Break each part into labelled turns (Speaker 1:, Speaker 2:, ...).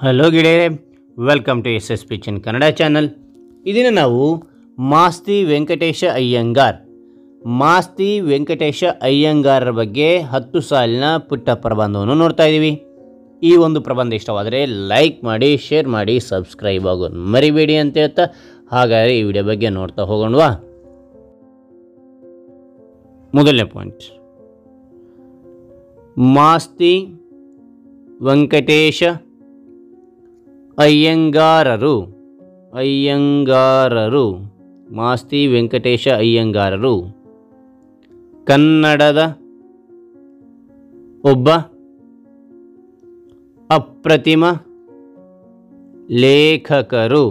Speaker 1: hello ಗೆಳೆಯರೆ welcome to S S ಪಿಚನ್ Kannada channel ಇದನ್ನು ನಾವು ಮಾಸ್ತಿ ವೆಂಕಟೇಶ ಅಯ್ಯಂಗಾರ್ ಮಾಸ್ತಿ ವೆಂಕಟೇಶ ಅಯ್ಯಂಗಾರರ ಬಗ್ಗೆ ಹತ್ತು ಸಾಲಿನ ಪುಟ್ಟ ಪ್ರಬಂಧವನ್ನು ನೋಡ್ತಾ ಇದ್ದೀವಿ ಈ ಒಂದು ಪ್ರಬಂಧ ಇಷ್ಟವಾದರೆ ಲೈಕ್ ಮಾಡಿ ಶೇರ್ ಮಾಡಿ ಸಬ್ಸ್ಕ್ರೈಬ್ ಆಗೋದು ಮರಿಬೇಡಿ ಅಂತ ಹೇಳ್ತಾ ಹಾಗಾದರೆ ಈ ವಿಡಿಯೋ ಬಗ್ಗೆ ನೋಡ್ತಾ ಹೋಗೋಣವಾ ಮೊದಲನೇ ಪಾಯಿಂಟ್ ಮಾಸ್ತಿ ವೆಂಕಟೇಶ ಅಯ್ಯಂಗಾರರು ಅಯ್ಯಂಗಾರರು ಮಾಸ್ತಿ ವೆಂಕಟೇಶ ಅಯ್ಯಂಗಾರರು ಕನ್ನಡದ ಒಬ್ಬ ಅಪ್ರತಿಮ ಲೇಖಕರು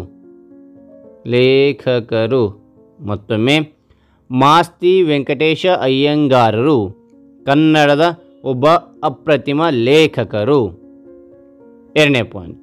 Speaker 1: ಲೇಖಕರು ಮತ್ತೊಮ್ಮೆ ಮಾಸ್ತಿ ವೆಂಕಟೇಶ ಅಯ್ಯಂಗಾರರು ಕನ್ನಡದ ಒಬ್ಬ ಅಪ್ರತಿಮ ಲೇಖಕರು ಎರಡನೇ ಪಾಯಿಂಟ್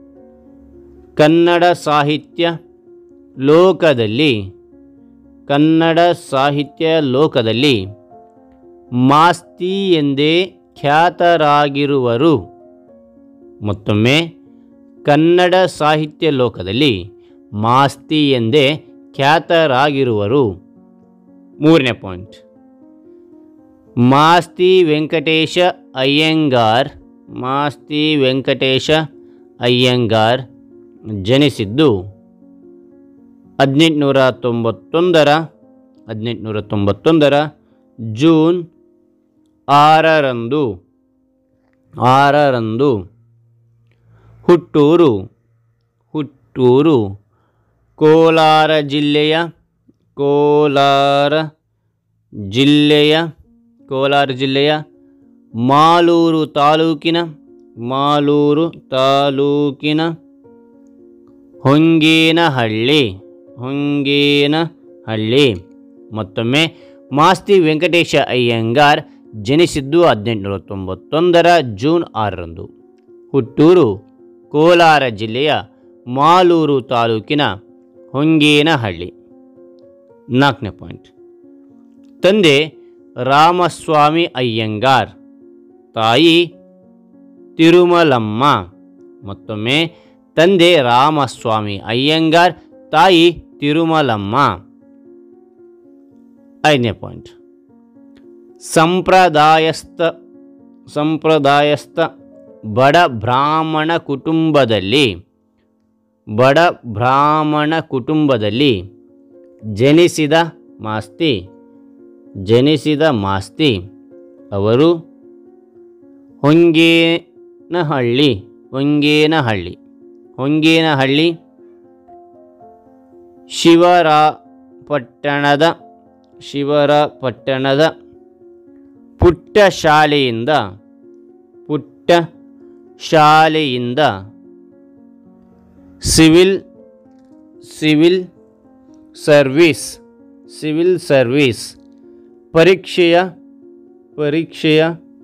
Speaker 1: ಕನ್ನಡ ಸಾಹಿತ್ಯ ಲೋಕದಲ್ಲಿ ಕನ್ನಡ ಸಾಹಿತ್ಯ ಲೋಕದಲ್ಲಿ ಮಾಸ್ತಿ ಎಂದೇ ಖ್ಯಾತರಾಗಿರುವರು ಮತ್ತೊಮ್ಮೆ ಕನ್ನಡ ಸಾಹಿತ್ಯ ಲೋಕದಲ್ಲಿ ಮಾಸ್ತಿ ಎಂದೇ ಖ್ಯಾತರಾಗಿರುವರು ಮೂರನೇ ಪಾಯಿಂಟ್ ಮಾಸ್ತಿ ವೆಂಕಟೇಶ ಅಯ್ಯಂಗಾರ್ ಮಾಸ್ತಿ ವೆಂಕಟೇಶ ಅಯ್ಯಂಗಾರ್ ಜನಿಸಿದ್ದು ಹದಿನೆಂಟುನೂರ ತೊಂಬತ್ತೊಂದರ ಹದಿನೆಂಟುನೂರ ತೊಂಬತ್ತೊಂದರ ಜೂನ್ ಆರರಂದು ಆರರಂದು ಹುಟ್ಟೂರು ಹುಟ್ಟೂರು ಕೋಲಾರ ಜಿಲ್ಲೆಯ ಕೋಲಾರ ಜಿಲ್ಲೆಯ ಕೋಲಾರ ಜಿಲ್ಲೆಯ ಮಾಲೂರು ತಾಲೂಕಿನ ಮಾಲೂರು ತಾಲೂಕಿನ ಹೊಂಗೇನಹಳ್ಳಿ ಹೊಂಗೇನಹಳ್ಳಿ ಮತ್ತೊಮ್ಮೆ ಮಾಸ್ತಿ ವೆಂಕಟೇಶ ಅಯ್ಯಂಗಾರ್ ಜನಿಸಿದ್ದು ಹದಿನೆಂಟುನೂರ ತೊಂಬತ್ತೊಂದರ ಜೂನ್ ಆರರಂದು ಹುಟ್ಟೂರು ಕೋಲಾರ ಜಿಲ್ಲೆಯ ಮಾಲೂರು ತಾಲೂಕಿನ ಹೊಂಗೇನಹಳ್ಳಿ ನಾಲ್ಕನೇ ಪಾಯಿಂಟ್ ತಂದೆ ರಾಮಸ್ವಾಮಿ ಅಯ್ಯಂಗಾರ್ ತಾಯಿ ತಿರುಮಲಮ್ಮ ಮತ್ತೊಮ್ಮೆ ತಂದೆ ರಾಮಸ್ವಾಮಿ ಅಯ್ಯಂಗಾರ್ ತಾಯಿ ತಿರುಮಲಮ್ಮ ಐದನೇ ಪಾಯಿಂಟ್ ಸಂಪ್ರದಾಯಸ್ಥ ಸಂಪ್ರದಾಯಸ್ಥ ಬಡ ಬ್ರಾಹ್ಮಣ ಕುಟುಂಬದಲ್ಲಿ ಬಡ ಬ್ರಾಹ್ಮಣ ಕುಟುಂಬದಲ್ಲಿ ಜನಿಸಿದ ಮಾಸ್ತಿ ಜನಿಸಿದ ಮಾಸ್ತಿ ಅವರು ಹೊಂಗೇನಹಳ್ಳಿ ಹೊಂಗೇನಹಳ್ಳಿ ಹೊಂಗೇನಹಳ್ಳಿ ಶಿವರಪಟ್ಟಣದ ಶಿವರಪಟ್ಟಣದ ಪುಟ್ಟ ಶಾಲೆಯಿಂದ ಪುಟ್ಟ ಶಾಲೆಯಿಂದ civil civil service civil service ಪರೀಕ್ಷೆಯ ಪರೀಕ್ಷೆಯ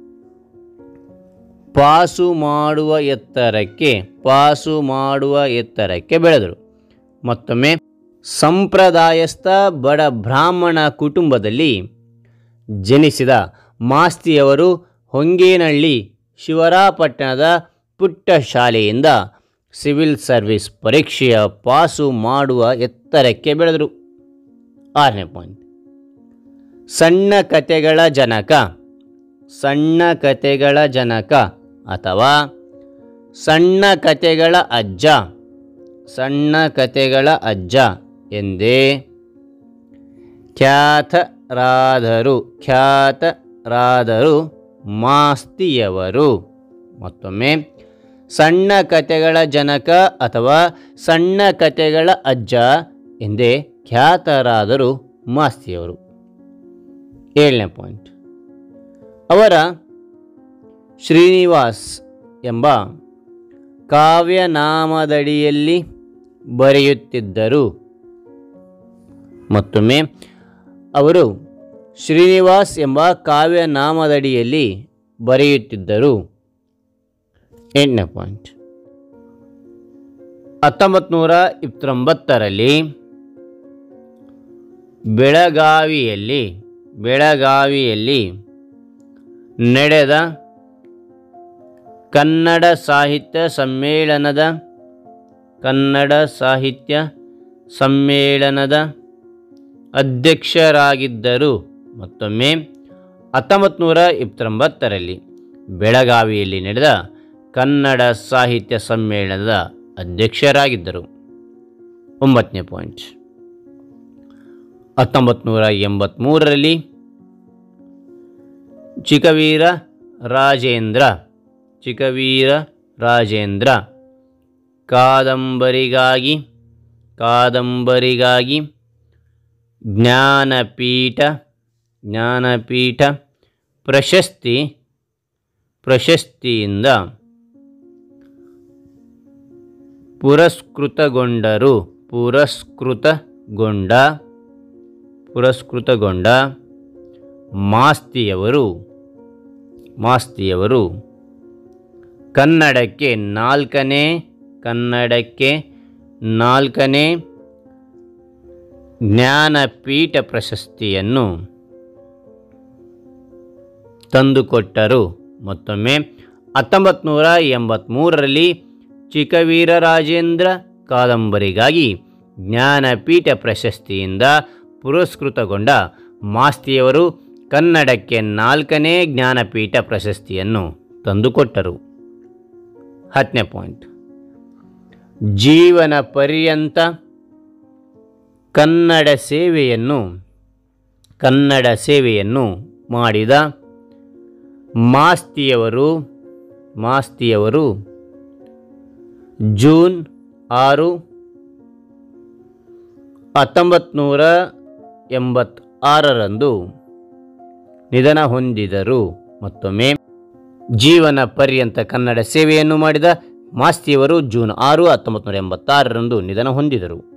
Speaker 1: ಪಾಸು ಮಾಡುವ ಎತ್ತರಕ್ಕೆ ಪಾಸು ಮಾಡುವ ಎತ್ತರಕ್ಕೆ ಬೆಳೆದರು ಮತ್ತೊಮ್ಮೆ ಸಂಪ್ರದಾಯಸ್ಥ ಬಡ ಬ್ರಾಹ್ಮಣ ಕುಟುಂಬದಲ್ಲಿ ಜನಿಸಿದ ಮಾಸ್ತಿಯವರು ಹೊಂಗೇನಹಳ್ಳಿ ಶಿವರಾಪಟ್ಟಣದ ಪುಟ್ಟ ಶಾಲೆಯಿಂದ ಸಿವಿಲ್ ಸರ್ವಿಸ್ ಪರೀಕ್ಷೆಯ ಪಾಸು ಮಾಡುವ ಎತ್ತರಕ್ಕೆ ಬೆಳೆದರು ಆರನೇ ಪಾಯಿಂಟ್ ಸಣ್ಣ ಕತೆಗಳ ಜನಕ ಸಣ್ಣ ಕತೆಗಳ ಜನಕ ಅಥವಾ ಸಣ್ಣ ಕತೆಗಳ ಅಜ್ಜ ಸಣ್ಣ ಕತೆಗಳ ಅಜ್ಜ ಎಂದೇ ಖ್ಯಾತರಾದರು ಖ್ಯಾತರಾದರು ಮಾಸ್ತಿಯವರು ಮತ್ತೊಮ್ಮೆ ಸಣ್ಣ ಕತೆಗಳ ಜನಕ ಅಥವಾ ಸಣ್ಣ ಕತೆಗಳ ಅಜ್ಜ ಎಂದೇ ಖ್ಯಾತರಾದರು ಮಾಸ್ತಿಯವರು ಏಳನೇ ಪಾಯಿಂಟ್ ಅವರ ಶ್ರೀನಿವಾಸ್ ಎಂಬ ಕಾವ್ಯನಾಮದಡಿಯಲ್ಲಿ ಬರೆಯುತ್ತಿದ್ದರು ಮತ್ತೊಮ್ಮೆ ಅವರು ಶ್ರೀನಿವಾಸ್ ಎಂಬ ಕಾವ್ಯನಾಮದಡಿಯಲ್ಲಿ ಬರೆಯುತ್ತಿದ್ದರು ಎಂಟನೇ ಪಾಯಿಂಟ್ ಹತ್ತೊಂಬತ್ತು ನೂರ ಇಪ್ಪತ್ತೊಂಬತ್ತರಲ್ಲಿ ಬೆಳಗಾವಿಯಲ್ಲಿ ಬೆಳಗಾವಿಯಲ್ಲಿ ನಡೆದ ಕನ್ನಡ ಸಾಹಿತ್ಯ ಸಮ್ಮೇಳನದ ಕನ್ನಡ ಸಾಹಿತ್ಯ ಸಮ್ಮೇಳನದ ಅಧ್ಯಕ್ಷರಾಗಿದ್ದರು ಮತ್ತೊಮ್ಮೆ ಹತ್ತೊಂಬತ್ತು ನೂರ ಇಪ್ಪತ್ತೊಂಬತ್ತರಲ್ಲಿ ಬೆಳಗಾವಿಯಲ್ಲಿ ನಡೆದ ಕನ್ನಡ ಸಾಹಿತ್ಯ ಸಮ್ಮೇಳನದ ಅಧ್ಯಕ್ಷರಾಗಿದ್ದರು ಒಂಬತ್ತನೇ ಪಾಯಿಂಟ್ ಹತ್ತೊಂಬತ್ತು ನೂರ ಎಂಬತ್ತ್ಮೂರರಲ್ಲಿ ಚಿಕ್ಕವೀರ ರಾಜೇಂದ್ರ ಚಿಕ್ಕವೀರ ರಾಜೇಂದ್ರ ಕಾದಂಬರಿಗಾಗಿ ಕಾದಂಬರಿಗಾಗಿ ಜ್ಞಾನಪೀಠ ಜ್ಞಾನಪೀಠ ಪ್ರಶಸ್ತಿ ಪ್ರಶಸ್ತಿಯಿಂದ ಪುರಸ್ಕೃತಗೊಂಡರು ಪುರಸ್ಕೃತಗೊಂಡ ಪುರಸ್ಕೃತಗೊಂಡ ಮಾಸ್ತಿಯವರು ಮಾಸ್ತಿಯವರು ಕನ್ನಡಕ್ಕೆ ನಾಲ್ಕನೇ ಕನ್ನಡಕ್ಕೆ ನಾಲ್ಕನೇ ಜ್ಞಾನಪೀಠ ಪ್ರಶಸ್ತಿಯನ್ನು ತಂದುಕೊಟ್ಟರು ಮತ್ತೊಮ್ಮೆ ಹತ್ತೊಂಬತ್ತು ನೂರ ಎಂಬತ್ತ್ಮೂರರಲ್ಲಿ ಚಿಕ್ಕವೀರ ರಾಜೇಂದ್ರ ಕಾದಂಬರಿಗಾಗಿ ಜ್ಞಾನಪೀಠ ಪ್ರಶಸ್ತಿಯಿಂದ ಪುರಸ್ಕೃತಗೊಂಡ ಮಾಸ್ತಿಯವರು ಕನ್ನಡಕ್ಕೆ ನಾಲ್ಕನೇ ಜ್ಞಾನಪೀಠ ಪ್ರಶಸ್ತಿಯನ್ನು ತಂದುಕೊಟ್ಟರು ಹತ್ತನೇ ಪಾಯಿಂಟ್ ಜೀವನ ಪರ್ಯಂತ ಕನ್ನಡ ಸೇವೆಯನ್ನು ಕನ್ನಡ ಸೇವೆಯನ್ನು ಮಾಡಿದ ಮಾಸ್ತಿಯವರು ಮಾಸ್ತಿಯವರು ಜೂನ್ ಆರು ಹತ್ತೊಂಬತ್ತು ನೂರ ಎಂಬತ್ತಾರರಂದು ನಿಧನ ಹೊಂದಿದರು ಮತ್ತೊಮ್ಮೆ ಜೀವನ ಪರ್ಯಂತ ಕನ್ನಡ ಸೇವೆಯನ್ನು ಮಾಡಿದ ಮಾಸ್ತಿಯವರು ಜೂನ್ ಆರು ಹತ್ತೊಂಬತ್ತು ನೂರ ಎಂಬತ್ತಾರರಂದು ನಿಧನ ಹೊಂದಿದರು